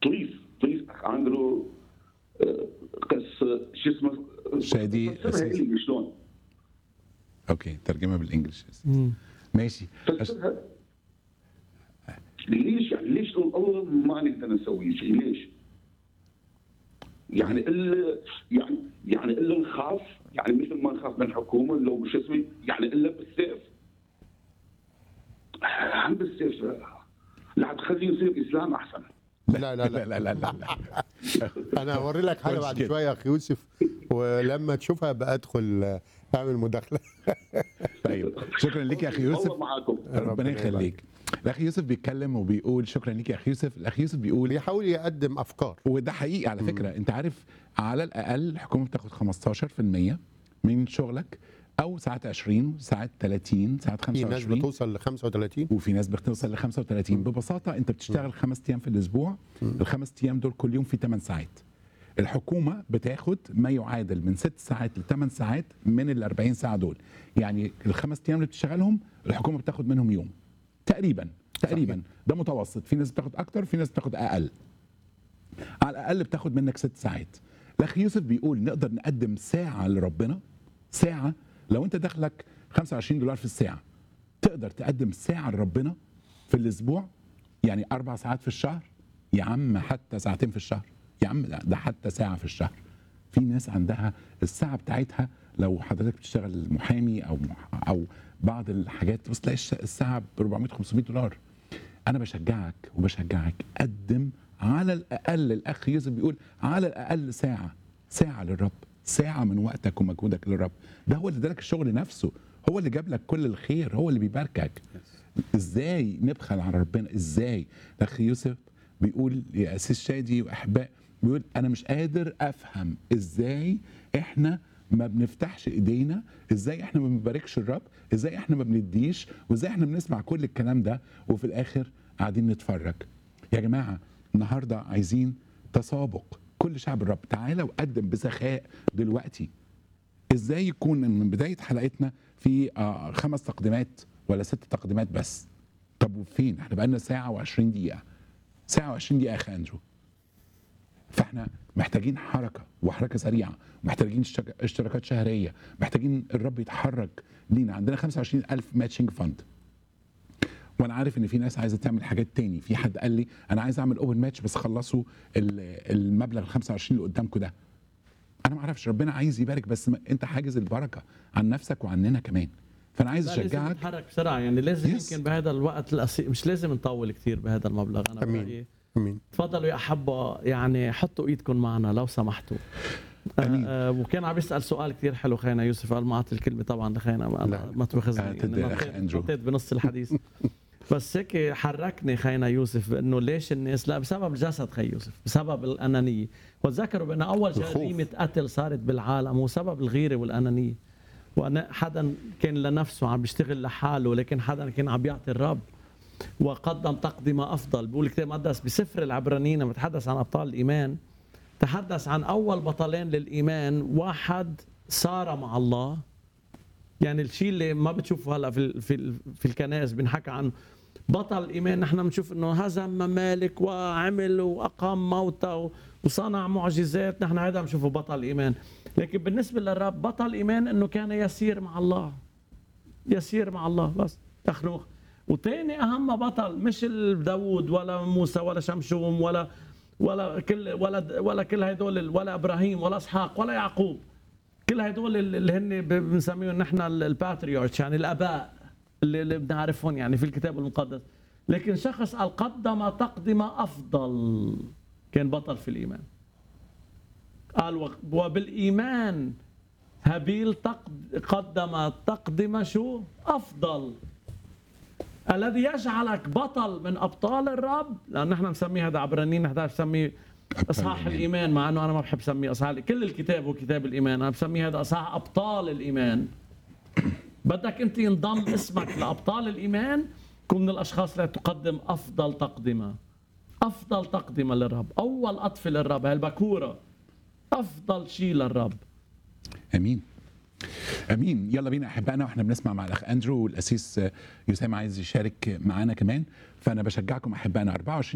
بليز بليز اخ اندرو آه، قص شو اسمه شادي فسرها أساس. لي شلون اوكي ترجمه بالانجلش مم. ماشي أش- فسرها ليش يعني ليش تقول الله ما نقدر نسوي شيء ليش؟ يعني الا يعني يعني الا نخاف يعني مثل ما نخاف من الحكومه لو شو اسمه يعني الا بالسيف هم بالسيف لا تخليه يصير اسلام احسن لا لا لا لا لا لا لا, لا. انا اوري لك حاجه بعد كده. شويه يا اخي يوسف ولما تشوفها بقى ادخل آه، اعمل مداخله طيب شكرا لك يا اخي يوسف الله معاكم ربنا ربنا يخليك الاخ يوسف بيتكلم وبيقول شكرا لك يا اخي يوسف الاخ يوسف بيقول بيحاول يقدم افكار وده حقيقي على فكره انت عارف على الاقل الحكومه بتاخد 15% من شغلك او ساعات 20 ساعات 30 ساعات في ناس 25 بتوصل ل 35 وفي ناس بتوصل ل 35 ببساطه انت بتشتغل خمس ايام في الاسبوع الخمس ايام دول كل يوم في 8 ساعات الحكومه بتاخد ما يعادل من 6 ساعات ل 8 ساعات من ال 40 ساعه دول يعني الخمس ايام اللي بتشتغلهم الحكومه بتاخد منهم يوم تقريبا تقريبا ده متوسط في ناس بتاخد اكتر في ناس بتاخد اقل على الاقل بتاخد منك ست ساعات الاخ يوسف بيقول نقدر نقدم ساعه لربنا ساعه لو انت دخلك 25 دولار في الساعه تقدر تقدم ساعه لربنا في الاسبوع يعني اربع ساعات في الشهر يا عم حتى ساعتين في الشهر يا عم لا ده حتى ساعه في الشهر في ناس عندها الساعه بتاعتها لو حضرتك بتشتغل محامي او مح- او بعض الحاجات تبص تلاقي الش- الساعه ب 400 500 دولار انا بشجعك وبشجعك قدم على الاقل الاخ يوسف بيقول على الاقل ساعه ساعه للرب ساعه من وقتك ومجهودك للرب ده هو اللي ادالك الشغل نفسه هو اللي جاب لك كل الخير هو اللي بيباركك ازاي نبخل على ربنا ازاي الاخ يوسف بيقول يا اسيس شادي واحباء بيقول انا مش قادر افهم ازاي احنا ما بنفتحش ايدينا ازاي احنا ما بنباركش الرب ازاي احنا ما بنديش وازاي احنا بنسمع كل الكلام ده وفي الاخر قاعدين نتفرج يا جماعه النهارده عايزين تسابق كل شعب الرب تعالى وقدم بسخاء دلوقتي ازاي يكون من بدايه حلقتنا في آه، خمس تقديمات ولا ست تقديمات بس طب وفين احنا بقالنا ساعه و20 دقيقه ساعه و20 دقيقه يا اخي اندرو فاحنا محتاجين حركه وحركه سريعه محتاجين اشتراك- اشتراكات شهريه محتاجين الرب يتحرك لينا عندنا 25000 ماتشنج فند وانا عارف ان في ناس عايزه تعمل حاجات تاني في حد قال لي انا عايز اعمل اوبن ماتش بس خلصوا ال- المبلغ ال 25 اللي قدامكم ده انا ما اعرفش ربنا عايز يبارك بس ما انت حاجز البركه عن نفسك وعننا كمان فانا عايز لا، لازم اشجعك نتحرك بسرعه يعني لازم يس. يمكن بهذا الوقت القصير مش لازم نطول كثير بهذا المبلغ انا أمين. برايي امين تفضلوا يا احبه يعني حطوا ايدكم معنا لو سمحتوا أمين. آه آه وكان عم بيسال سؤال كثير حلو خينا يوسف قال ما اعطي الكلمه طبعا لخينا ما, لا. ما تواخذني آه، إنه تدي أخ نطيت- أندرو. نطيت بنص الحديث بس هيك حركني خينا يوسف انه ليش الناس لا بسبب الجسد خي يوسف بسبب الانانيه وتذكروا بان اول الخوف. جريمه قتل صارت بالعالم هو سبب الغيره والانانيه وانا حدا كان لنفسه عم بيشتغل لحاله لكن حدا كان عم بيعطي الرب وقدم تقدمة أفضل بيقول الكتاب المقدس بسفر العبرانيين لما بتحدث عن أبطال الإيمان تحدث عن أول بطلين للإيمان واحد صار مع الله يعني الشيء اللي ما بتشوفه هلا في ال- في ال- في الكنائس بنحكى عنه بطل الايمان نحن بنشوف انه هزم ممالك وعمل واقام موتى وصنع معجزات نحن هذا بنشوفه بطل الايمان لكن بالنسبه للرب بطل الايمان انه كان يسير مع الله يسير مع الله بس تخنوخ وتاني اهم بطل مش ال- داوود ولا موسى ولا شمشوم ولا ولا كل ولا ولا كل هدول ولا ابراهيم ولا اسحاق ولا يعقوب كل هدول اللي هن ب- بنسميهم نحن الباتريوتش يعني الاباء اللي, اللي بنعرفهم يعني في الكتاب المقدس لكن شخص قال قدم تقدمه افضل كان بطل في الايمان قال و- وبالايمان هابيل تقد- قدم تقدمه شو افضل الذي يجعلك بطل من ابطال الرب لان نحن بنسميه هذا عبرانيين 11 بنسميه اصحاح الإيمان. الايمان مع انه انا ما بحب اسميه اصحاح كل الكتاب هو كتاب الايمان انا بسميه هذا اصحاح ابطال الايمان بدك انت ينضم اسمك لابطال الايمان كن من الاشخاص اللي تقدم افضل تقدمه افضل تقدمه للرب اول اطفال للرب هالبكوره افضل شيء للرب امين امين يلا بينا احبائنا واحنا بنسمع مع الاخ اندرو والاسيس يسام عايز يشارك معانا كمان فانا بشجعكم احبائنا 24